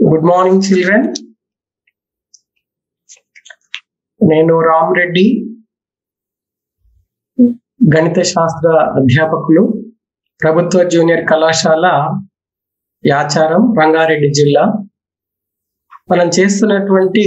Good morning children నేను రామ్ రెడ్డి గణిత శాస్త్ర అధ్యాపకులు ప్రభుత్వ జూనియర్ కళాశాల యాచారం రంగారెడ్డి జిల్లా మనం చేస్తున్నటువంటి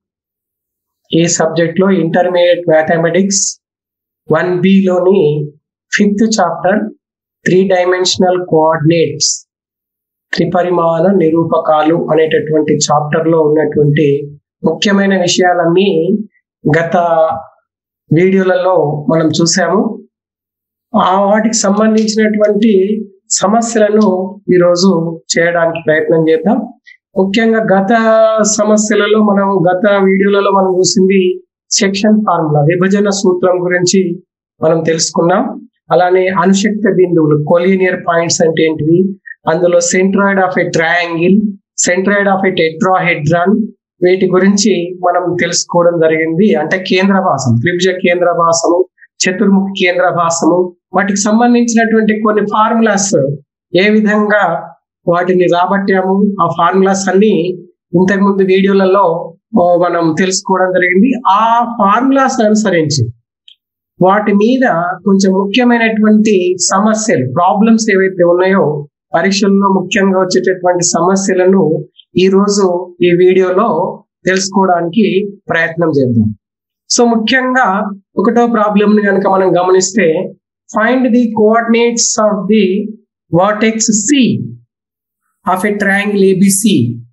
ఈ సబ్జెక్ట్లో ఇంటర్మీడియట్ మ్యాథమెటిక్స్ వన్ బిలోని fifth chapter three dimensional coordinates త్రిపరిమాణ నిరూపకాలు అనేటటువంటి చాప్టర్ లో ఉన్నటువంటి ముఖ్యమైన విషయాలన్నీ గత వీడియోలలో మనం చూసాము ఆ వాటికి సంబంధించినటువంటి సమస్యలను ఈరోజు చేయడానికి ప్రయత్నం చేద్దాం ముఖ్యంగా గత సమస్యలలో మనం గత వీడియోలలో మనం చూసింది సెక్షన్ ఫార్ములా విభజన సూత్రం గురించి మనం తెలుసుకున్నాం అలానే అనుశక్త బిందువులు కొలీనియర్ పాయింట్స్ అంటే ఏంటివి అందులో centroid of a triangle centroid of a tetrahedron వీటి గురించి మనం తెలుసుకోవడం జరిగింది అంటే కేంద్ర భాసం త్రిభుజ కేంద్ర భాసము చతుర్ముఖి కేంద్ర భాసము వాటికి సంబంధించినటువంటి కొన్ని ఫార్ములాస్ ఏ విధంగా వాటిని రాబట్టాము ఆ ఫార్ములాస్ అన్ని ఇంతకుముందు వీడియోలలో మనం తెలుసుకోవడం జరిగింది ఆ ఫార్ములాస్ అనుసరించి వాటి మీద కొంచెం ముఖ్యమైనటువంటి సమస్యలు ప్రాబ్లమ్స్ ఏవైతే ఉన్నాయో పరీక్షల్లో ముఖ్యంగా వచ్చేటటువంటి సమస్యలను ఈ రోజు ఈ వీడియోలో తెలుసుకోవడానికి ప్రయత్నం చేద్దాం సో ముఖ్యంగా ఒకటో ప్రాబ్లమ్ ని కనుక మనం గమనిస్తే find the coordinates of the vertex C of a triangle ABC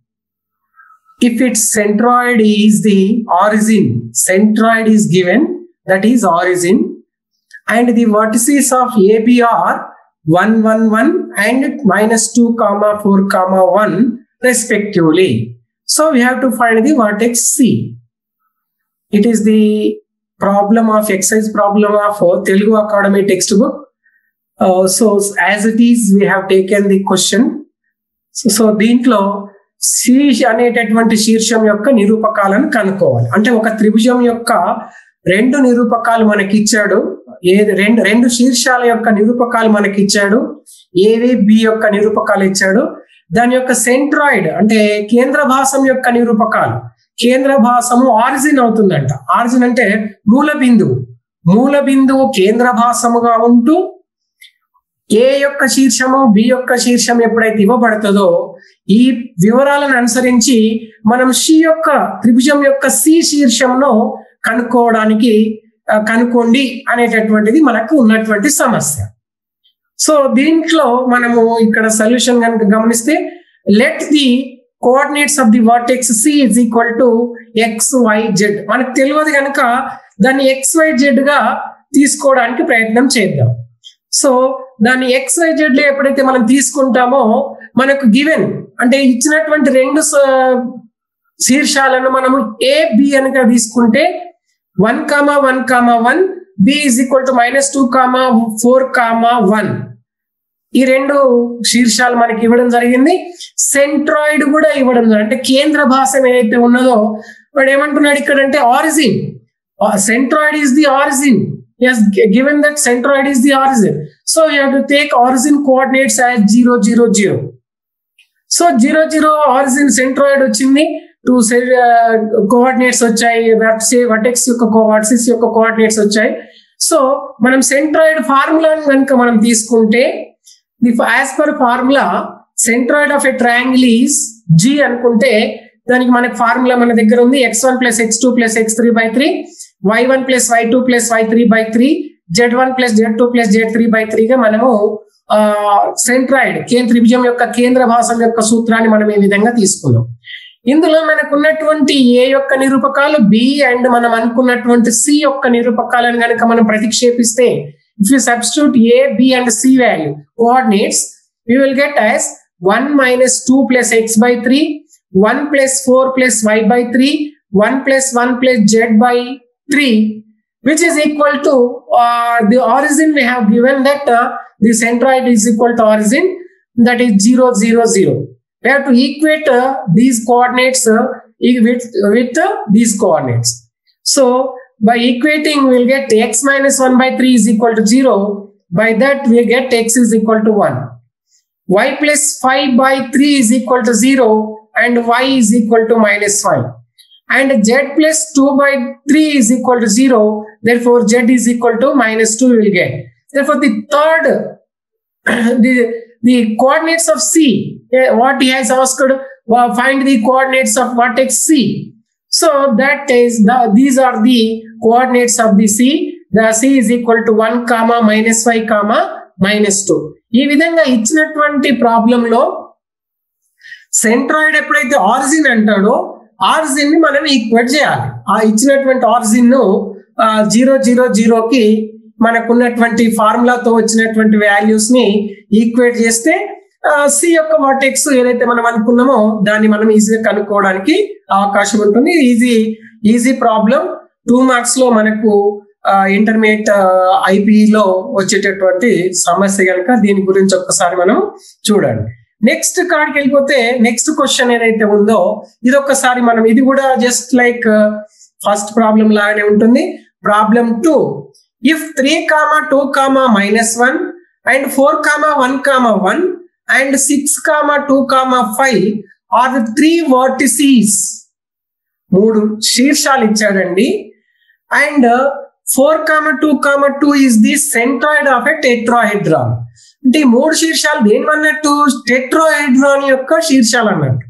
if its centroid is the origin centroid is given that is origin and the vertices of ab are 1 1 1 and minus 2 comma 4 comma 1 respectively so we have to find the vertex c it is the problem of exercise problem of uh, telugu academy textbook uh, so as it is we have taken the question so, so దీంట్లో శీర్ష అనేటటువంటి శీర్షం యొక్క నిరూపకాలను కనుక్కోవాలి అంటే ఒక త్రిభుజం యొక్క రెండు నిరూపకాలు మనకి ఇచ్చాడు ఏ రెండు రెండు శీర్షాల యొక్క నిరూపకాలు మనకి ఇచ్చాడు ఏవి బి యొక్క నిరూపకాలు ఇచ్చాడు దాని యొక్క సెంట్రాయిడ్ అంటే కేంద్ర భాసం యొక్క నిరూపకాలు కేంద్ర భాసము ఆరిజిన్ అవుతుందంట ఆరిజిన్ అంటే మూల బిందువు మూల బిందువు కేంద్ర భాసముగా ఉంటూ ఏ యొక్క శీర్షము బి యొక్క శీర్షం ఎప్పుడైతే ఇవ్వబడుతుందో ఈ వివరాలను అనుసరించి మనం షి యొక్క త్రిభుజం యొక్క సి శీర్షంను కనుక్కోవడానికి కనుక్కోండి అనేటటువంటిది మనకు ఉన్నటువంటి సమస్య సో దీంట్లో మనము ఇక్కడ సొల్యూషన్ కనుక గమనిస్తే let the coordinates of the vertex C is equal to X Y Z మనకు తెలియదు కనుక దాన్ని ఎక్స్ వై జెడ్ గా తీసుకోవడానికి ప్రయత్నం చేద్దాం సో దాన్ని ఎక్స్ వై జెడ్ లో ఎప్పుడైతే మనం తీసుకుంటామో మనకు గివెన్ అంటే ఇచ్చినటువంటి రెండు శీర్షాలను మనము ఏ బి అనగా తీసుకుంటే one comma one comma one B is equal to minus two comma four comma one ఈ రెండు శీర్షాలు మనకి ఇవ్వడం జరిగింది సెంట్రాయిడ్ కూడా ఇవ్వడం జరిగింది అంటే కేంద్ర భాషం ఏదైతే ఉన్నదో వాడు ఏమంటున్నాడు ఇక్కడ అంటే origin centroid is the origin yes given that centroid is the origin so you have to take origin coordinates as 0 0 0 so zero zero origin centroid వచ్చింది టూ కోఆర్డినేట్స్ వచ్చాయి వటెక్స్ యొక్క వర్సిస్ యొక్క కోఆర్డినేట్స్ వచ్చాయి సో మనం సెంట్రాయిడ్ ఫార్ములా కనుక మనం తీసుకుంటే the as per formula centroid of a triangle is G అనుకుంటే దానికి మనకి ఫార్ములా మన దగ్గర ఉంది X one plus X two plus X three by three Y one plus Y two plus Y three by three Z one plus Z two plus Z three by త్రీగా మనము centroid కేంద్ర త్రిభుజం యొక్క కేంద్ర భాషం యొక్క సూత్రాన్ని మనం ఈ విధంగా తీసుకున్నాం ఇందులో మనకు ఉన్నటువంటి ఏ యొక్క నిరూపకాలు బి అండ్ మనం అనుకున్నటువంటి సి యొక్క నిరూపకాలను కనుక మనం ప్రతిక్షేపిస్తే if you substitute A B and C value coordinates we will get as one minus two plus X by three one plus four plus Y by three one plus one plus Z by 3 which is equal to uh, the origin we have given that uh, the centroid is equal to origin that is 0 0 0 we have to equate uh, these coordinates with, with these coordinates so by equating we'll get x minus 1 by 3 is equal to 0 by that we get x is equal to 1 y plus 5 by 3 is equal to 0 and y is equal to minus 5 and z plus 2 by 3 is equal to 0 therefore z is equal to minus 2 we will get therefore the third the the coordinates of c eh, what he has asked uh, find the coordinates of vertex c so that is the these are the coordinates of the c the c is equal to 1 comma minus 5 comma minus 2 ఈ విధంగా ఇచ్చినటువంటి problem లో centroid ఎప్పుడైతే origin అంటాడో origin ని మనం equate చేయాలి ఆ ఇచ్చినటువంటి ఆరిజిన్ ను జీరో జీరో జీరోకి మనకున్నటువంటి ఫార్ములాతో వచ్చినటువంటి వాల్యూస్ ని ఈక్వేట్ చేస్తే సి యొక్క వాటెక్స్ ఏదైతే మనం అనుకున్నామో దాన్ని మనం ఈజీగా కనుక్కోవడానికి అవకాశం ఉంటుంది easy easy problem two marks లో మనకు ఇంటర్మీడియట్ ఐపీలో వచ్చేటటువంటి సమస్య కనుక దీని గురించి ఒక్కసారి మనం చూడండి నెక్స్ట్ కాడికి వెళ్ళిపోతే నెక్స్ట్ క్వశ్చన్ ఏదైతే ఉందో ఇది ఒక్కసారి మనం ఇది కూడా జస్ట్ లైక్ ఫస్ట్ ప్రాబ్లం లాగానే ఉంటుంది problem two if three comma two comma minus one and four comma one comma one and six comma two comma five are the three vertices మూడు శీర్షాలు ఇచ్చాడండి and four comma two comma two is the centroid of a tetrahedron అంటే ఈ మూడు శీర్షాలు దేని అన్నట్టు tetrahedron యొక్క శీర్షాలు అన్నట్టు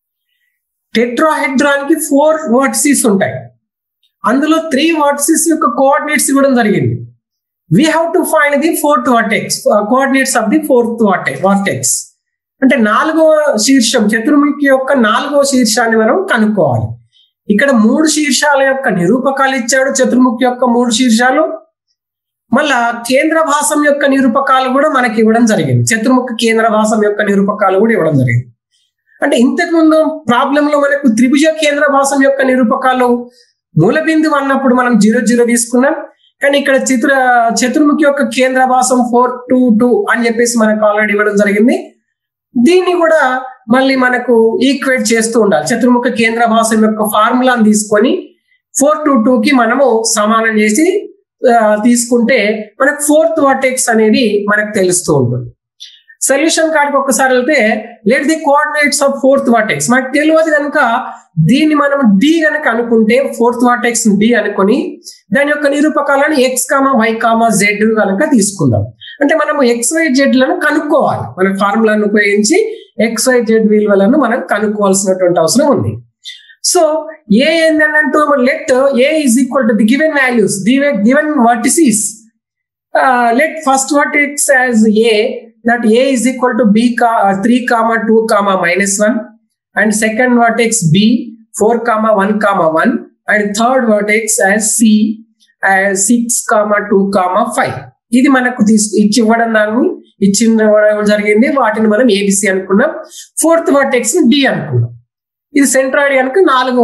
టెట్రాహెడ్రాన్ కి ఫోర్ వర్టిసీస్ ఉంటాయి అందులో త్రీ వర్టిసీస్ యొక్క కోఆర్డినేట్స్ ఇవ్వడం జరిగింది we have to find the fourth vertex coordinates of the fourth vertex అంటే నాలుగో శీర్షం చతుర్ముఖి యొక్క నాలుగో శీర్షాన్ని మనం కనుక్కోవాలి ఇక్కడ మూడు శీర్షాల యొక్క నిరూపకాలు ఇచ్చాడు చతుర్ముఖి యొక్క మూడు శీర్షాలు మళ్ళా కేంద్ర భాసం యొక్క నిరూపకాలు కూడా మనకి ఇవ్వడం జరిగింది చతుర్ముఖ కేంద్ర భాసం యొక్క నిరూపకాలు కూడా ఇవ్వడం జరిగింది అంటే ఇంతకు ముందు ప్రాబ్లం లో మనకు త్రిభుజ కేంద్ర భాసం యొక్క నిరూపకాలు మూలబిందువు అన్నప్పుడు మనం జీరో జీరో తీసుకున్నాం కానీ ఇక్కడ చిత్ర చతుర్ముఖి యొక్క కేంద్ర భాసం ఫోర్ టూ టూ అని చెప్పేసి మనకు ఆల్రెడీ ఇవ్వడం జరిగింది దీన్ని కూడా మళ్ళీ మనకు ఈక్వేట్ చేస్తూ ఉండాలి చతుర్ముఖ కేంద్ర భాసం యొక్క ఫార్ములాని తీసుకొని ఫోర్ టూ టూ కి మనము సమానం చేసి తీసుకుంటే మనకు ఫోర్త్ వర్టెక్స్ అనేది మనకు తెలుస్తూ ఉంటుంది సొల్యూషన్ కాడికి ఒక్కసారి వెళ్తే let the coordinates of fourth vertex మనకు తెలియదు కనుక దీన్ని మనం డి కనుక అనుకుంటే ఫోర్త్ వర్టెక్స్ డి అనుకొని దాని యొక్క నిరూపకాలను X comma Y comma Z కనుక తీసుకుందాం అంటే మనము ఎక్స్ వై జెడ్ లను కనుక్కోవాలి మన ఫార్ములాను ఉపయోగించి ఎక్స్ వై జెడ్ విలువలను మనం కనుక్కోవాల్సినటువంటి అవసరం ఉంది సో ఏ ఏంటంటూ let A is equal to the given values given vertices let first vertex as A that A is equal to B three comma two comma minus one and second vertex B four comma one comma one and third vertex as C six comma two comma five ఇది మనకు తీసు ఇచ్చి ఇవ్వడం దాన్ని ఇచ్చి ఇవ్వడం జరిగింది వాటిని మనం ఏబిసి అనుకున్నాం ఫోర్త్ వర్టెక్స్ డి అనుకున్నాం ఇది సెంట్రాయిడ్ కనుక నాలుగు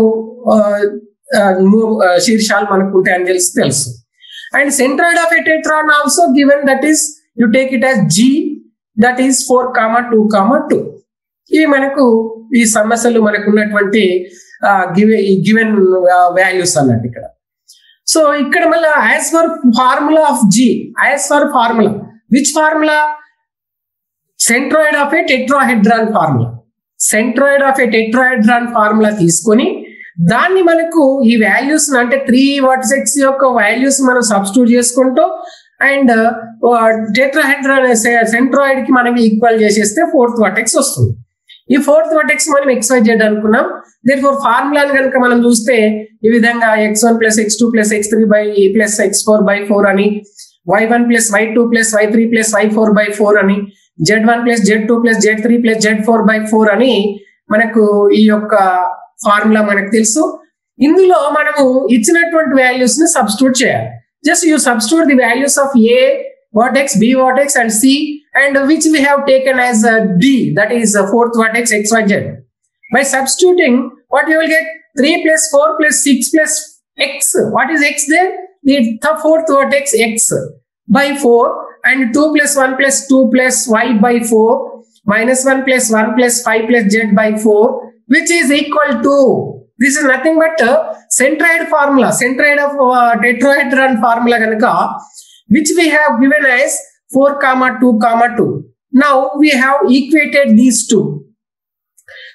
శీర్షాలు మనకు ఉంటాయని తెలిసి తెలుసు and centroid of a tetrahedron also given that is you take it as G that is four comma two comma two ఇవి మనకు ఈ సమస్యలు మనకు ఉన్నటువంటి గివెన్ వాల్యూస్ అన్నట్టు ఇక్కడ సో ఇక్కడ మళ్ళీ as for formula of G as for formula which formula centroid of a tetrahedron formula centroid of a tetrahedron formula తీసుకొని దాన్ని మనకు ఈ వాల్యూస్ అంటే త్రీ వర్టెక్స్ యొక్క వాల్యూస్ మనం సబ్స్టిట్యూట్ చేసుకుంటూ అండ్ టెట్రాహెడ్రాన్ సెంట్రాయిడ్ కి మనం ఈక్వల్ చేసేస్తే ఫోర్త్ వర్టెక్స్ వస్తుంది ఈ ఫోర్త్ వర్టెక్స్ మనం ఎక్స్ వై జెడ్ అనుకున్నాం దేర్ ఫోర్ ఫార్ములాని కనుక మనం చూస్తే ఈ విధంగా X one plus X two plus X three by plus X four by four అని Y one plus Y two plus Y three plus Y four by four అని Z one plus Z two plus Z three plus Z four by four అని మనకు ఈ యొక్క formula మనకు తెలుసు ఇందులో మనము ఇచ్చినటువంటి వాల్యూస్ ని సబ్స్టిట్యూట్ చేయాలి just you substitute the values of A vertex, B vertex, and C, and which we have taken as uh, D, that is uh, fourth vertex XYZ. By substituting, what you will get 3 plus 4 plus 6 plus X. What is X there? The, the fourth vertex X by 4 and 2 plus 1 plus 2 plus Y by 4 minus 1 plus 1 plus 5 plus Z by 4 which is equal to this is nothing but uh, centroid formula centroid of uh, tetrahedron formula ganaka which we have given as 4 comma 2 comma 2 now we have equated these two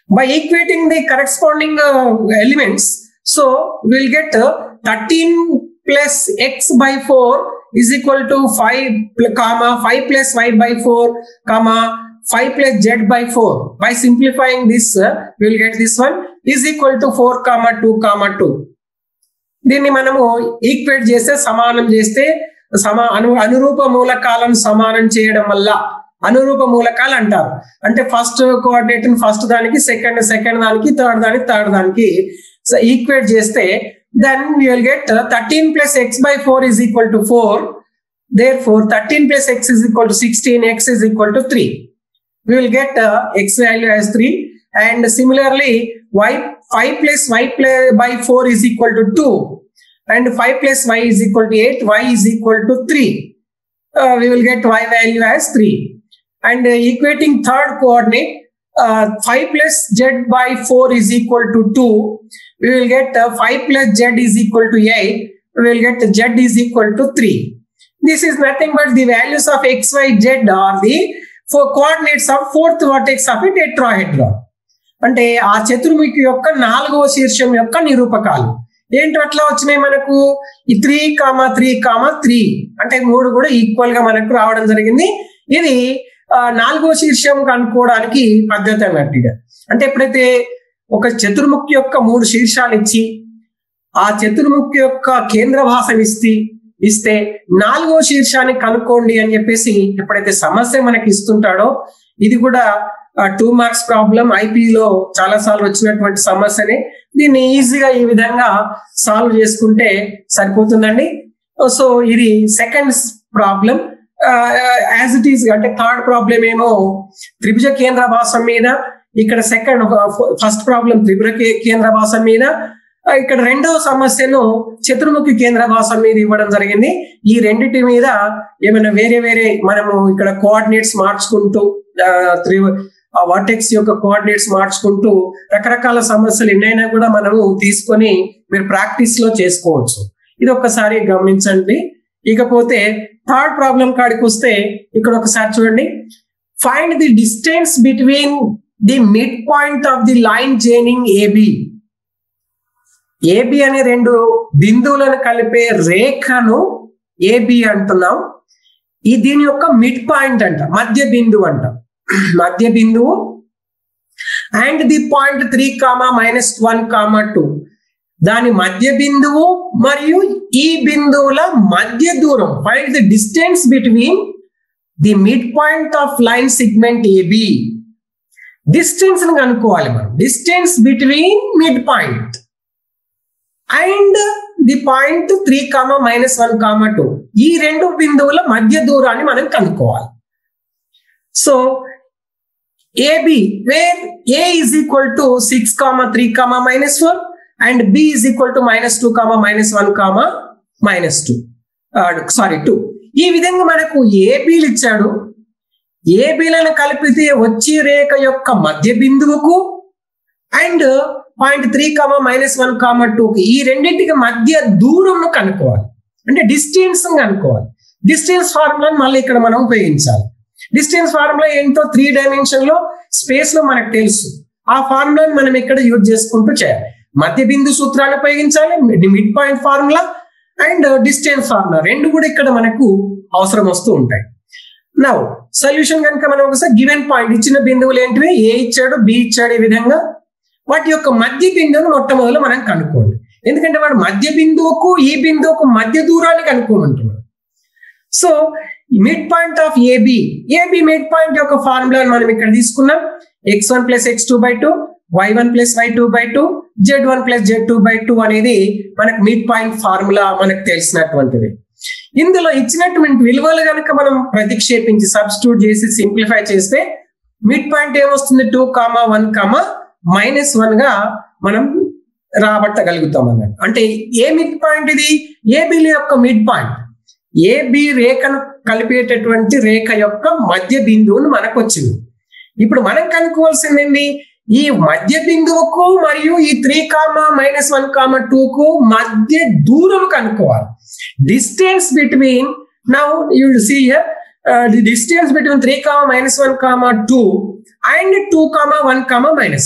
by equating the corresponding uh, elements so we'll get uh, 13 plus x by 4 is equal to 5 pl- comma 5 plus y by 4 comma 5 plus z by 4 by simplifying this uh, we'll get this one is equal to 4 comma 2 comma 2 దీన్ని మనము equate చేస్తే సమానం చేస్తే సమా అను అనురూప మూలకాలను సమానం చేయడం వల్ల అనురూప మూలకాలు అంటారు అంటే ఫస్ట్ కోఆర్డినేట్ ఫస్ట్ దానికి సెకండ్ సెకండ్ దానికి థర్డ్ దానికి థర్డ్ దానికి ఈక్వేట్ చేస్తే then will get thirteen plus X by four is equal to four therefore thirteen plus X is equal to sixteen X is equal to three we will get uh, x value as 3 and similarly y 5 plus y pl- by 4 is equal to 2 and 5 plus y is equal to 8 y is equal to 3 uh, we will get y value as 3 and uh, equating third coordinate uh, 5 plus z by 4 is equal to 2 we will get uh, 5 plus z is equal to 8 we will get z is equal to 3 this is nothing but the values of x y z are the four coordinates of fourth vertex of a tetrahedron అంటే ఆ చతుర్ముఖి యొక్క నాలుగవ శీర్షం యొక్క నిరూపకాలు ఏంటి అట్లా వచ్చినాయి మనకు ఈ three comma three comma three అంటే మూడు కూడా ఈక్వల్ గా మనకు రావడం జరిగింది ఇది ఆ, నాలుగో శీర్షం కనుక్కోవడానికి పద్ధతి అన్నట్టుగా అంటే ఎప్పుడైతే ఒక చతుర్ముఖి యొక్క మూడు శీర్షాలు ఇచ్చి ఆ చతుర్ముఖి యొక్క కేంద్ర భాషం ఇస్తే ఇస్తే నాలుగో శీర్షాన్ని కనుక్కోండి అని చెప్పేసి ఎప్పుడైతే సమస్య మనకి ఇస్తుంటాడో ఇది కూడా టూ మార్క్స్ ప్రాబ్లం ఐపీలో చాలా సార్లు వచ్చినటువంటి సమస్యని దీన్ని ఈజీగా ఈ విధంగా సాల్వ్ చేసుకుంటే సరిపోతుందండి సో ఇది second problem as it is అంటే థర్డ్ ప్రాబ్లం ఏమో త్రిభుజ కేంద్ర భాషం మీద ఇక్కడ సెకండ్ ఫస్ట్ ప్రాబ్లం త్రిపుర కే- కేంద్ర భాషం మీద ఆ, ఇక్కడ రెండవ సమస్యను చతుర్ముఖి కేంద్ర భాషం మీద ఇవ్వడం జరిగింది ఈ రెండిటి మీద ఏమైనా వేరే వేరే మనము ఇక్కడ కోఆర్డినేట్స్ మార్చుకుంటూ త్రి వర్టెక్స్ యొక్క కోఆర్డినేట్స్ మార్చుకుంటూ రకరకాల సమస్యలు ఎన్నైనా కూడా మనము తీసుకొని మీరు ప్రాక్టీస్ లో చేసుకోవచ్చు ఇది ఒక్కసారి గమనించండి ఇకపోతే థర్డ్ ప్రాబ్లం కాడికి వస్తే ఇక్కడ ఒకసారి చూడండి find the distance between the mid point of the line joining AB AB అనే రెండు బిందువులను కలిపే రేఖను ఏబి అంటున్నాం ఈ దీని యొక్క మిడ్ పాయింట్ అంట మధ్య బిందువు అంట మధ్య బిందువు and the point three comma minus one comma two దాని మధ్య బిందువు మరియు ఈ బిందువుల మధ్య దూరం find the distance between the mid point of line segment AB distance కనుక్కోవాలి మనం distance between mid point and the point three comma minus one comma two ఈ రెండు బిందువుల మధ్య దూరాన్ని మనం కనుక్కోవాలి so AB where A is equal to six comma three comma minus four and B is equal to minus two comma minus one comma minus two sorry two ఈ విధంగా మనకు ఏబీలు ఇచ్చాడు ఏబీలను కలిపితే వచ్చే రేఖ యొక్క మధ్య బిందువుకు and point three comma minus one comma టూకి ఈ రెండింటికి మధ్య దూరంను కనుక్కోవాలి అంటే డిస్టెన్స్ కనుక్కోవాలి డిస్టెన్స్ ఫార్ములాని మళ్ళీ ఇక్కడ మనం ఉపయోగించాలి డిస్టెన్స్ ఫార్ములా ఏంటో త్రీ డైమెన్షన్ లో స్పేస్ లో మనకు తెలుసు ఆ ఫార్ములాని మనం ఇక్కడ యూజ్ చేసుకుంటూ చేయాలి మధ్య బిందు సూత్రాన్ని ఉపయోగించాలి mid point formula and distance formula రెండు కూడా ఇక్కడ మనకు అవసరం వస్తూ ఉంటాయి నౌ సొల్యూషన్ కనుక మనం ఒకసారి గివెన్ పాయింట్ ఇచ్చిన బిందువులు ఏంటివి ఏ ఇచ్చాడు బి ఇచ్చాడు ఈ విధంగా వాటి యొక్క మధ్య బిందువును మొట్టమొదలు మనం కనుక్కోండి ఎందుకంటే వాడు మధ్య బిందువుకు ఈ బిందువుకు మధ్య దూరాన్ని కనుక్కోమంటున్నాడు so mid point of AB AB mid point యొక్క ఫార్ములా మనం ఇక్కడ తీసుకున్నాం X one plus X two by two Y one plus Y two by two Z one plus Z two by two అనేది మనకు మిడ్ పాయింట్ ఫార్ములా మనకు తెలిసినటువంటిది ఇందులో ఇచ్చినటువంటి విలువలు కనుక మనం ప్రతిక్షేపించి సబ్స్టిట్యూట్ చేసి సింప్లిఫై చేస్తే మిడ్ పాయింట్ ఏమొస్తుంది two comma one comma minus one గా మనం రాబట్టగలుగుతాం అన్నట్టు అంటే ఏ మిడ్ పాయింట్ ఇది ఏబిల యొక్క మిడ్ పాయింట్ ఏబి రేఖను కలిపేటటువంటి రేఖ యొక్క మధ్య బిందువును మనకు వచ్చింది ఇప్పుడు మనం కనుక్కోవాల్సింది ఏంటి ఈ మధ్య బిందువుకు మరియు ఈ three comma minus one comma two కు మధ్య దూరం కనుక్కోవాలి distance between now you see the distance between three comma minus one comma two and two comma one comma minus one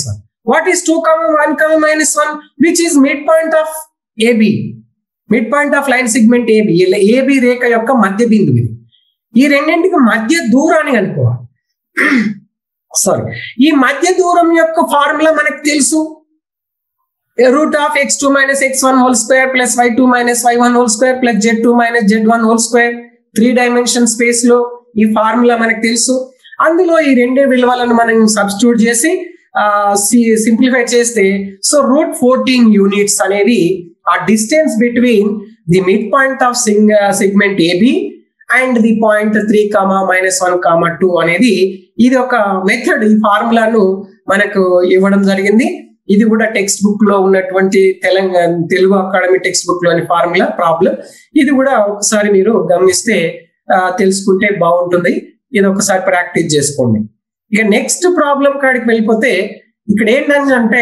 what is two comma one comma minus one which is mid point of AB mid point of line segment AB AB రేఖ యొక్క మధ్య బిందువు ఇది ఈ రెండింటికి మధ్య దూరాన్ని కనుక్కోవాలి సారీ ఈ మధ్య దూరం యొక్క ఫార్ములా మనకు తెలుసు root of X two minus X one whole square plus Y two minus Y one whole square plus Z two minus Z one whole square three dimension space లో ఈ ఫార్ములా మనకు తెలుసు అందులో ఈ రెండు విలువలను మనం సబ్స్టిట్యూట్ చేసి సింప్లిఫై చేస్తే సో రూట్ ఫోర్టీన్ యూనిట్స్ అనేది ఆ distance between the mid point of sing segment AB and the point three comma minus one comma two అనేది ఇది ఒక మెథడ్ ఈ ఫార్ములాను మనకు ఇవ్వడం జరిగింది ఇది కూడా టెక్స్ట్ బుక్ లో ఉన్నటువంటి Telangana Telugu academy text book లోని ఫార్ములా ప్రాబ్లం ఇది కూడా ఒకసారి మీరు గమనిస్తే తెలుసుకుంటే బాగుంటుంది ఇది ఒకసారి ప్రాక్టీస్ చేసుకోండి ఇక నెక్స్ట్ ప్రాబ్లం కాడికి వెళ్ళిపోతే ఇక్కడ ఏంటంటే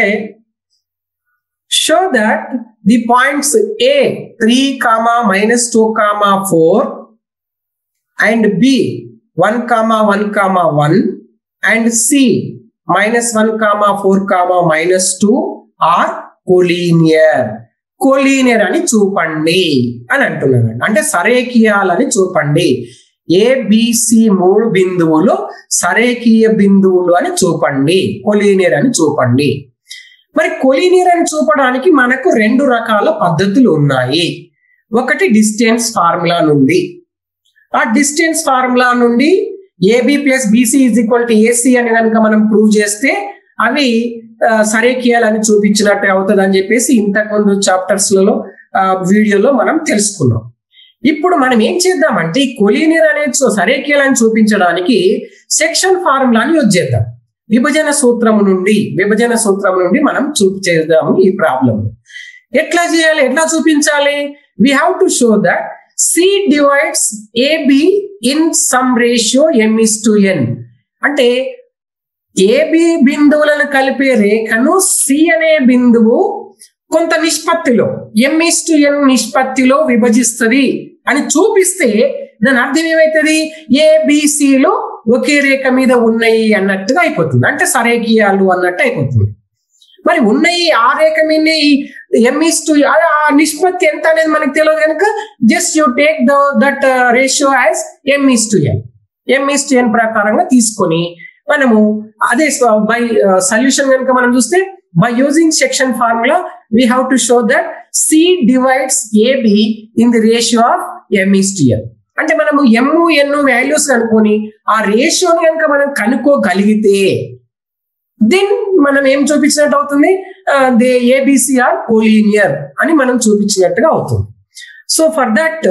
show that the points A three comma minus two comma four and B one comma one comma one and C minus one comma four comma minus two are collinear collinear అని చూపండి అని అంటున్నాడు అంటే సరేకియాలని చూపండి ఏబిసి మూడు బిందువులు సరేకీయ బిందువులు అని చూపండి కొలీనియర్ అని చూపండి మరి కొలీనియర్ అని చూపడానికి మనకు రెండు రకాల పద్ధతులు ఉన్నాయి ఒకటి డిస్టెన్స్ ఫార్ములా నుండి ఆ డిస్టెన్స్ ఫార్ములా నుండి AB plus BC is equal to AC అని కనుక మనం ప్రూవ్ చేస్తే అవి సరేకియాలని చూపించినట్టు అవుతుంది అని చెప్పేసి ఇంతకుముందు చాప్టర్స్ లలో వీడియోలో మనం తెలుసుకున్నాం ఇప్పుడు మనం ఏం చేద్దామంటే ఈ కొలీనియర్ అనేది సరేకియాలని చూపించడానికి సెక్షన్ ఫార్ములాని యూజ్ చేద్దాం విభజన సూత్రము నుండి విభజన సూత్రం నుండి మనం చూపి చేద్దాము ఈ ప్రాబ్లం ఎట్లా చేయాలి ఎట్లా చూపించాలి we have to show that C divides AB in some ratio M is to N అంటే ఏబి బిందువులను కలిపే రేఖను సి అనే బిందువు కొంత నిష్పత్తిలో ఎం ఇస్ టు ఎన్ నిష్పత్తిలో విభజిస్తుంది అని చూపిస్తే దాని అర్థం ఏమవుతుంది ఏబిసిలో ఒకే రేఖ మీద ఉన్నాయి అన్నట్టుగా అయిపోతుంది అంటే సరేకియాలు అన్నట్టు అయిపోతుంది మరి ఉన్నాయి ఆ రేఖ మీద ఎంఈస్ టు ఆ నిష్పత్తి ఎంత అనేది మనకు తెలియదు కనుక just you take the that ratio as M is to N M is to N ప్రకారంగా తీసుకొని మనము అదే బై సొల్యూషన్ కనుక మనం చూస్తే by using section formula we have to show that C divides AB in the ratio of M is to N అంటే మనము ఎమ్ ఎన్ values కనుక్కొని ఆ రేషియోని కనుక మనం కనుక్కోగలిగితే దెన్ మనం ఏం చూపించినట్టు అవుతుంది దే ఏబిసిఆర్ కోలీనియర్ అని మనం చూపించినట్టుగా అవుతుంది so for that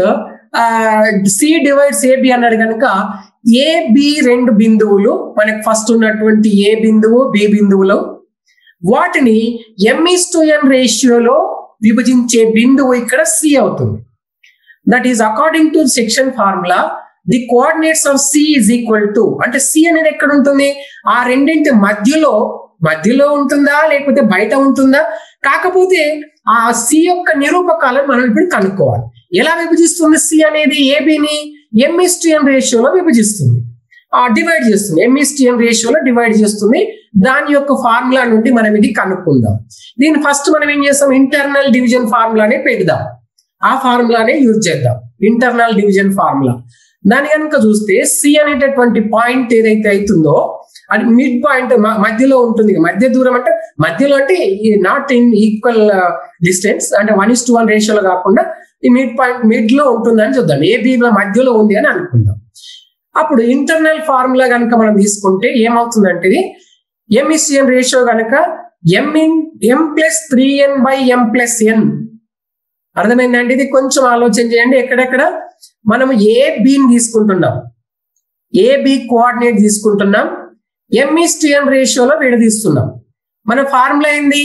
C divides AB అన్నాడు కనుక ఏ బి రెండు బిందువులు మనకు ఫస్ట్ ఉన్నటువంటి ఏ బిందువు బి బిందువులు వాటిని ఎంఈస్ టు ఎన్ రేషియోలో విభజించే బిందువు ఇక్కడ సి అవుతుంది that is according to section formula the coordinates of C is equal to అంటే సి అనేది ఎక్కడ ఉంటుంది ఆ రెండింటి మధ్యలో మధ్యలో ఉంటుందా లేకపోతే బయట ఉంటుందా కాకపోతే ఆ సి యొక్క నిరూపకాలను మనం ఇప్పుడు కనుక్కోవాలి ఎలా విభజిస్తుంది సి అనేది ఏబిని ఎంఎస్టిఎన్ రేషియోలో విభజిస్తుంది ఆ డివైడ్ చేస్తుంది ఎంఎస్టిఎన్ రేషియోలో డివైడ్ చేస్తుంది దాని యొక్క ఫార్ములా నుండి మనం ఇది కనుక్కుందాం దీన్ని ఫస్ట్ మనం ఏం చేస్తాం ఇంటర్నల్ డివిజన్ ఫార్ములానే పెడదాం ఆ ఫార్ములానే యూజ్ చేద్దాం ఇంటర్నల్ డివిజన్ ఫార్ములా దాని కనుక చూస్తే సి అనేటటువంటి పాయింట్ ఏదైతే అవుతుందో అది మిడ్ పాయింట్ మధ్యలో ఉంటుంది మధ్య దూరం అంటే మధ్యలో అంటే నాట్ ఇన్ ఈక్వల్ డిస్టెన్స్ అంటే వన్ ఇస్ టు వన్ రేషియోలో కాకుండా ఈ మిడ్ పాయింట్ మిడ్ లో ఉంటుందని చూద్దాం ఏబీ మధ్యలో ఉంది అని అనుకుందాం అప్పుడు ఇంటర్నల్ ఫార్ములా కనుక మనం తీసుకుంటే ఏమవుతుందంటే ఇది ఎంఈసిఎన్ రేషియో కనుక M in M plus three N by M plus N అర్థమైందండి ఇది కొంచెం ఆలోచన చేయండి ఎక్కడెక్కడ మనం ఏ బిని తీసుకుంటున్నాం ఏ బి కోఆర్డినేట్ తీసుకుంటున్నాం ఎంఈస్ టు ఎన్ రేషియోలో విడదీస్తున్నాం మన ఫార్ములా ఏంది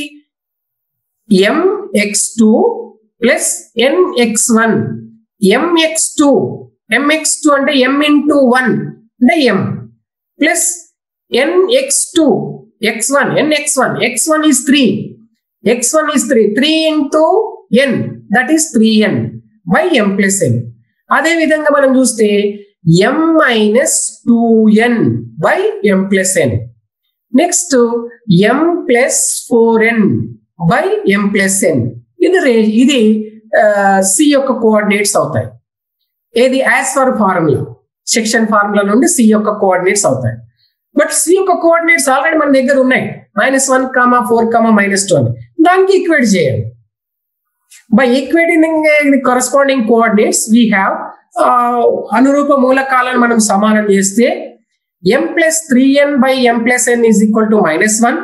M X two plus N X one M X two M X two అంటే ఎం ఇంటూ వన్ అంటే M plus N X two X one N X one X one is three X one is three three into N that is three N by M plus N అదే విధంగా మనం చూస్తే M minus two N by M plus N next M plus four N by M plus ఎన్ ఇది రే ఇది C యొక్క coordinates అవుతాయి ఏది as for formula section formula నుండి సి యొక్క కోఆర్డినేట్స్ అవుతాయి బట్ సి యొక్క కోఆర్డినేట్స్ ఆల్రెడీ మన దగ్గర ఉన్నాయి minus one comma four comma minus two అని దానికి ఈక్వేట్ చేయండి by equating the corresponding coordinates we have అనురూప మూలకాలను మనం సమానం చేస్తే M plus three N by M plus N is equal to minus one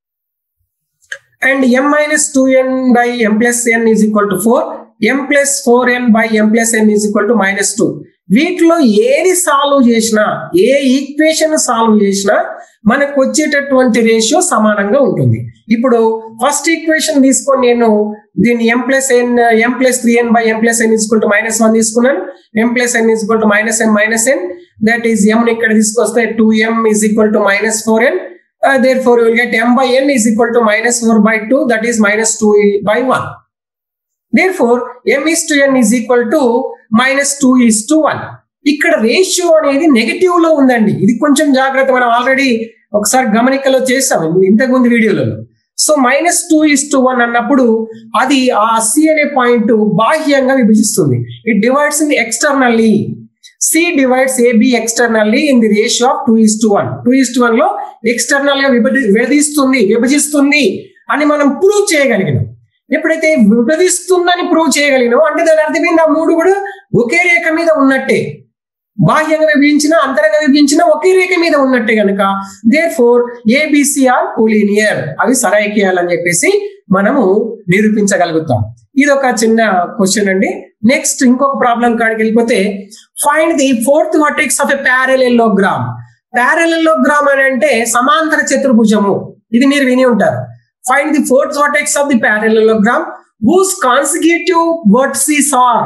and M minus two N by M plus N is equal to four M plus four N by M plus N is equal to minus two వీటిలో ఏది solve చేసినా ఏ equation solve చేసినా మనకు వచ్చేటటువంటి ratio సమానంగా ఉంటుంది ఇప్పుడు first equation తీసుకొని నేను దీన్ని M plus N M plus three N by M plus N equal to minus one తీసుకున్నాను M plus N equal to minus N minus N that is M ఇక్కడ తీసుకొస్తే two M is equal to minus four N therefore will get M by N is equal to minus four by two that is minus two by one therefore M is to N is equal to minus two is to one ఇక్కడ ratio అనేది negative లో ఉందండి ఇది కొంచెం జాగ్రత్త మనం already ఒకసారి గమనికలో చేసాం ఇంతకుముందు వీడియోలలో so minus two is to one అన్నప్పుడు అది ఆ సి అనే పాయింట్ బాహ్యంగా విభజిస్తుంది it divides in externally C divides AB externally in the ratio of two is to one two is to one లో ఎక్స్టర్నల్ గా విభజి విభజిస్తుంది విభజిస్తుంది అని మనం ప్రూవ్ చేయగలిగినాం ఎప్పుడైతే విభజిస్తుందని ప్రూవ్ చేయగలిగినాం అంటే దాని అర్థం ఏంటి ఆ మూడు కూడా ఒకే రేఖ మీద ఉన్నట్టే బాహ్యంగా విభజించిన అంతరంగా విభజించిన ఒకే రేఖ మీద ఉన్నట్టే కనుక దేర్ ఫోర్ ఏబిసిఆర్ కూలీనియర్ అవి సరైకేయాలని చెప్పేసి మనము నిరూపించగలుగుతాం ఇది ఒక చిన్న క్వశ్చన్ అండి నెక్స్ట్ ఇంకొక ప్రాబ్లం కాడికి వెళ్ళిపోతే find the fourth vertex of a parallelogram parallelogram అని అంటే సమాంతర చతుర్భుజము ఇది మీరు విని ఉంటారు find the fourth vertex of the parallelogram whose consecutive vertices are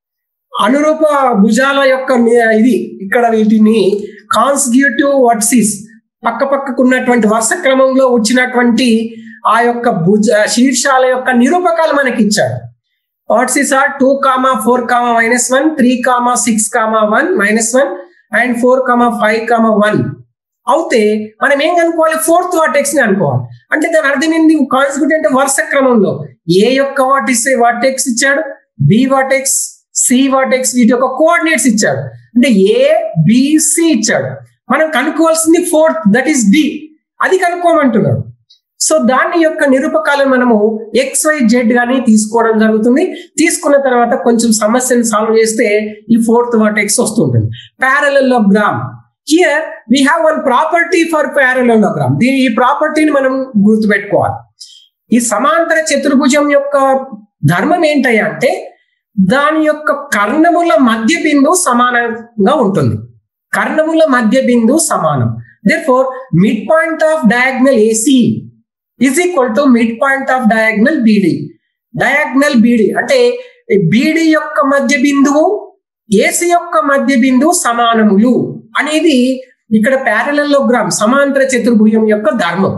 అనురూప భుజాల యొక్క ఇది ఇక్కడ వీటిని కాన్సిక్యూటివ్ వర్డ్సీస్ పక్క పక్కకు ఉన్నటువంటి వరుస క్రమంలో వచ్చినటువంటి ఆ యొక్క భుజ శీర్షాల యొక్క నిరూపకాలు మనకి ఇచ్చాడు vertices are two comma four comma minus one three comma six comma one minus one and four comma five comma one అవుతే మనం ఏం కనుక్కోవాలి ఫోర్త్ వాటెక్స్ ని అనుకోవాలి అంటే దాని అర్థం ఏంటి కాన్సిక్యూటివ్ అంటే వరుస క్రమంలో ఏ యొక్క వాటిస్ వాటెక్స్ ఇచ్చాడు బి వాటెక్స్ సి వాటెక్స్ వీటి యొక్క కోఆర్డినేట్స్ ఇచ్చాడు అంటే ఏ బిసి ఇచ్చాడు మనం కనుక్కోవాల్సింది ఫోర్త్ దట్ ఈస్ డి అది కనుక్కోమంటున్నాడు సో దాని యొక్క నిరూపకాలను మనము ఎక్స్ వై జెడ్ గాని తీసుకోవడం జరుగుతుంది తీసుకున్న తర్వాత కొంచెం సమస్యను సాల్వ్ చేస్తే ఈ ఫోర్త్ వర్టెక్స్ వస్తుంటుంది parallelogram here we have one property for parallelogram దీని ఈ ప్రాపర్టీని మనం గుర్తుపెట్టుకోవాలి ఈ సమాంతర చతుర్భుజం యొక్క ధర్మం ఏంటయ్యా అంటే దాని యొక్క కర్ణముల మధ్య బిందువు సమానంగా ఉంటుంది కర్ణముల మధ్య బిందువు సమానం therefore mid point of diagonal AC is equal to mid point of diagonal BD diagonal BD అంటే బీడి యొక్క మధ్య బిందువు ఏసీ యొక్క మధ్య బిందువు సమానములు అనేది ఇక్కడ ప్యారలలోగ్రామ్ సమాంతర చతుర్భుజం యొక్క ధర్మం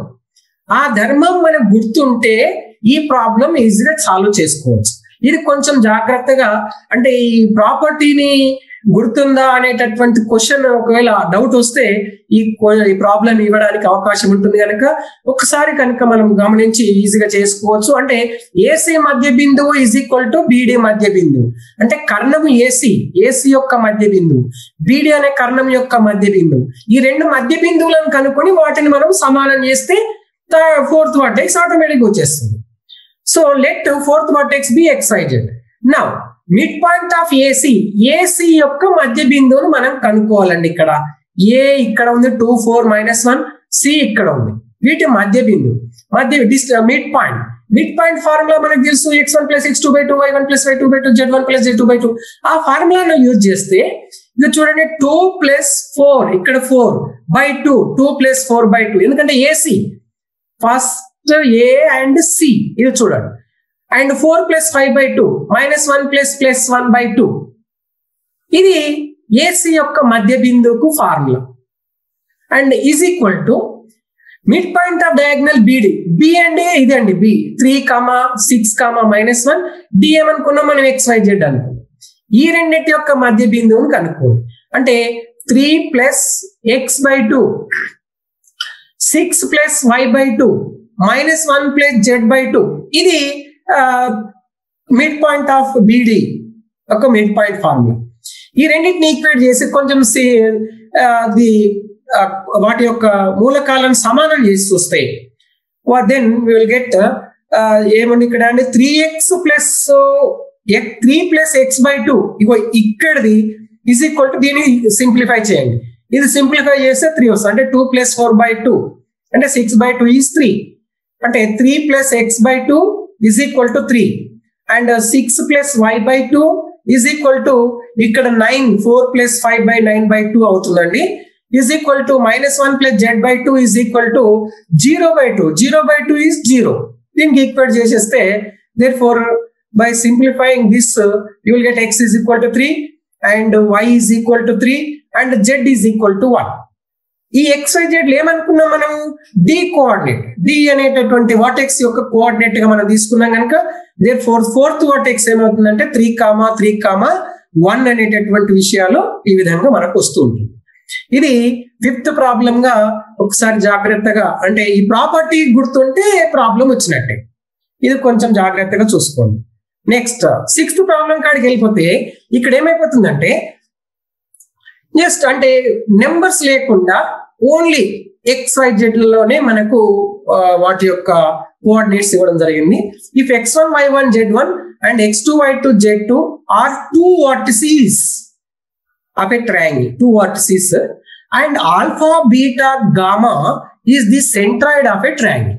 ఆ ధర్మం మనకు గుర్తుంటే ఈ ప్రాబ్లం ఈజీగా సాల్వ్ చేసుకోవచ్చు ఇది కొంచెం జాగ్రత్తగా అంటే ఈ ప్రాపర్టీని గుర్తుందా అనేటటువంటి క్వశ్చన్ ఒకవేళ డౌట్ వస్తే ఈ ఈ ప్రాబ్లం ఇవ్వడానికి అవకాశం ఉంటుంది కనుక ఒకసారి కనుక మనం గమనించి ఈజీగా చేసుకోవచ్చు అంటే ఏసీ మధ్య బిందువు ఈజ్ ఈక్వల్ టు బీడీ మధ్య బిందువు అంటే కర్ణము ఏసీ ఏసీ యొక్క మధ్య బిందువు బీడీ అనే కర్ణం యొక్క మధ్య బిందువు ఈ రెండు మధ్య బిందువులను కనుక్కొని వాటిని మనం సమానం చేస్తే ఫోర్త్ వర్టెక్స్ ఆటోమేటిక్ వచ్చేస్తుంది so let fourth vertex be X Y Z D now mid point of AC AC యొక్క మధ్య బిందువును మనం కనుక్కోవాలండి ఇక్కడ ఏ ఇక్కడ ఉంది two four minus one C ఇక్కడ ఉంది వీటి మధ్య బిందువు మధ్య this mid point mid point formula మనకు తెలుసు X one plus X two by two Y one plus Y two by two Z one plus Z two by two ఆ ఫార్ములాను యూజ్ చేస్తే ఇక చూడండి టూ ప్లస్ ఫోర్ ఇక్కడ four by two two plus four by two ఎందుకంటే AC first A and C ఇది చూడండి and four plus five by two minus one plus plus one by two ఇది ఏసీ యొక్క మధ్య బిందువుకు formula and is equal to mid point of diagonal BD B అంటే ఇదండి B three comma six comma minus one D ఏమనుకున్నాం మనం X Y Z అనుకున్నాం ఈ రెండింటి యొక్క మధ్య బిందువును కనుక్కోండి అంటే three plus X by two six plus Y by two minus one plus Z by two ఇది మిడ్ పాయింట్ ఆఫ్ బీడి ఒక మిడ్ పాయింట్ ఫార్ములా ఈ రెండింటిని ఈక్వేట్ చేసి కొంచెం ది వాటి యొక్క మూలకాలను సమానం చేసి చూస్తాయి దెన్ విల్ గెట్ ఏమని ఇక్కడ అంటే three X plus three plus X by two ఇగో ఇక్కడది ఈజ్ ఈక్వల్ టు దీన్ని సింప్లిఫై చేయండి ఇది సింప్లిఫై చేస్తే త్రీ వస్తుంది అంటే two plus four by two అంటే six by two is three అంటే three plus X by two is equal to three and six plus Y by two is equal to ఇక్కడ nine four plus five by nine by two అవుతుందండి is equal to minus one plus Z by two is equal to zero by two zero by two is zero దీనికి equate చేసేస్తే therefore by simplifying this you will get X is equal to three and Y is equal to three and Z is equal to one ఈ X Y Z ఏమనుకున్నాం మనం D coordinate D అనేటటువంటి vertex యొక్క coordinate గా మనం తీసుకున్నాం కనుక therefore fourth vertex ఏమవుతుందంటే three comma three comma one అనేటటువంటి విషయాలు ఈ విధంగా మనకు వస్తూ ఉంటుంది ఇది ఫిఫ్త్ ప్రాబ్లం గా ఒకసారి జాగ్రత్తగా అంటే ఈ ప్రాపర్టీ గుర్తుంటే ప్రాబ్లం వచ్చినట్టే ఇది కొంచెం జాగ్రత్తగా చూసుకోండి నెక్స్ట్ సిక్స్త్ ప్రాబ్లం కాడికి వెళ్ళిపోతే ఇక్కడ ఏమైపోతుందంటే జస్ట్ అంటే నెంబర్స్ లేకుండా ఓన్లీ ఎక్స్ వై లోనే మనకు వాటి యొక్క కోఆర్డినేట్స్ ఇవ్వడం జరిగింది if X one Y one Z one and X two Y two Z two are two vertices of a triangle two vertices and alpha beta gamma is the centroid of a triangle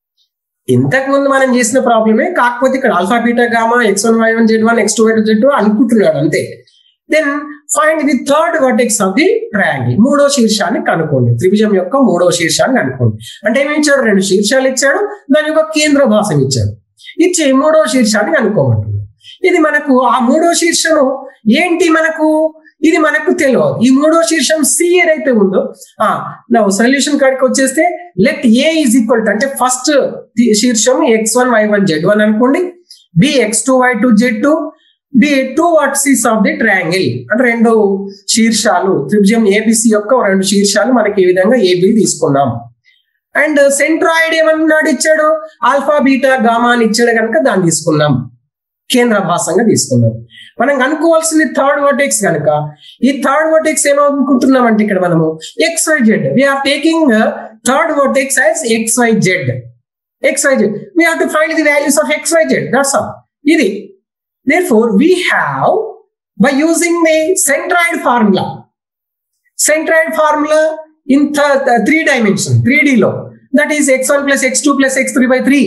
ఇంతకు ముందు మనం చేసిన ప్రాబ్లమే కాకపోతే ఇక్కడ alpha beta gamma X one Y one Z one X two Y two Z two అనుకుంటున్నాడు అంతే then find the third vertex of the triangle మూడో శీర్షాన్ని కనుక్కోండి త్రిభుజం యొక్క మూడో శీర్షాన్ని కనుక్కోండి అంటే ఏమి ఇచ్చాడు రెండు శీర్షాలు ఇచ్చాడు దాని యొక్క కేంద్ర భాషం ఇచ్చాడు ఇచ్చి మూడో శీర్షాన్ని కనుక్కోమంటున్నాడు ఇది మనకు ఆ మూడో శీర్షము ఏంటి మనకు ఇది మనకు తెలియదు ఈ మూడో శీర్షం సి ఏదైతే ఉందో నా సొల్యూషన్ కాడికి వచ్చేస్తే let A is equal to అంటే ఫస్ట్ శీర్షం X one Y one Z one అనుకోండి B X two Y two Z two B two vertices of the triangle అంటే రెండు శీర్షాలు త్రిభుజం ఏబిసి యొక్క రెండు శీర్షాలు మనకి ఈ విధంగా ఏబి తీసుకున్నాం అండ్ సెంట్రాయిడ్ ఏమన్నాడు ఇచ్చాడు ఆల్ఫా బీటా గామా అని ఇచ్చాడు కనుక దాన్ని తీసుకున్నాం కేంద్ర భాసంగా తీసుకున్నాం మనం కనుక్కోవాల్సింది థర్డ్ వర్టెక్స్ కనుక ఈ థర్డ్ వర్టెక్స్ ఏమనుకుంటున్నాం అంటే ఇక్కడ మనము X Y Z we're taking third vertex as X Y Z X Y Z we have to find the values of X Y Z that's all ఇది therefore we have by using the centroid formula centroid formula in th- th- three dimension 3d low that is x1 plus x2 plus x3 by 3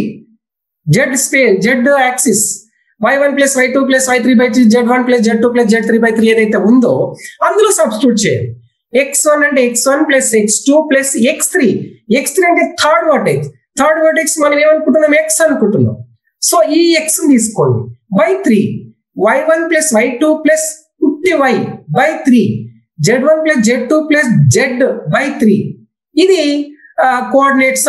z space z axis y1 plus y2 plus y3 by 3 z1 plus z2 plus z3 by 3 ఏదైతే ఉందో అందులో substitute చేయాలి x1 అంటే x1 plus x2 plus x3 x3 అంటే third vertex third vertex మనం ఏమనుకుంటున్నాం x అనుకుంటున్నాం so ఈ ఎక్స్ తీసుకోండి by three Y one plus Y two plus fifty Y by three Z one plus Z two plus Z by three ఇది coordinates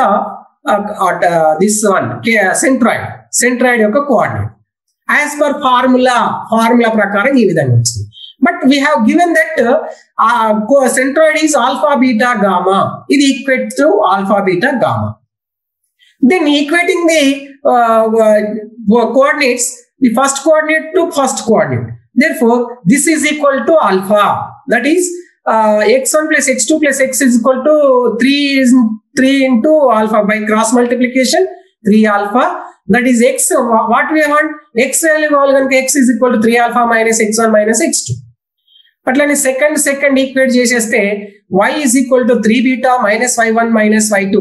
this one centroid centroid యొక్క coordinate as per formula formula ప్రకారం ఈ విధంగా వచ్చింది but we have given that centroid is alpha beta gamma ఇది equate to alpha beta gamma then equating the uh, uh, coordinates the first coordinate to first coordinate therefore this is equal to alpha that is uh, x1 plus x2 plus x is equal to 3 is 3 into alpha by cross multiplication 3 alpha that is x what we want x value కనుక x is equal to 3 alpha minus x1 minus x2 అట్లనే second second equate చేసేస్తే y is equal to 3 beta minus y1 minus y2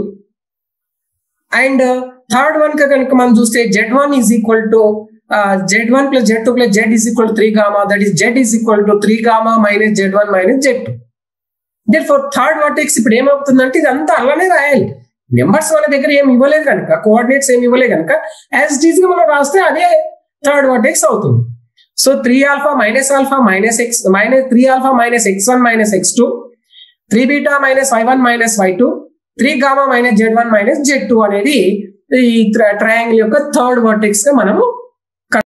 and third one కనుక మనం చూస్తే Z one is equal to Z one plus Z two plus Z is equal three gamma that is Z is equal to three gamma minus Z one minus Z two Z four third vertex ఇప్పుడు ఏమవుతుందంటే ఇదంతా అలానే రాయాలి numbers మన దగ్గర ఏమి ఇవ్వలేదు కనుక కోఆర్డినేట్స్ ఏమి ఇవ్వలేదు కనుక యాజ్ టీజ్ గా మనం రాస్తే అదే థర్డ్ వర్టెక్స్ అవుతుంది so three alpha minus alpha minus X minus three alpha minus X one minus X two three beta minus Y one minus Y two three gamma minus Z one minus Z two అనేది ఈ triangle యొక్క third vertex గా మనము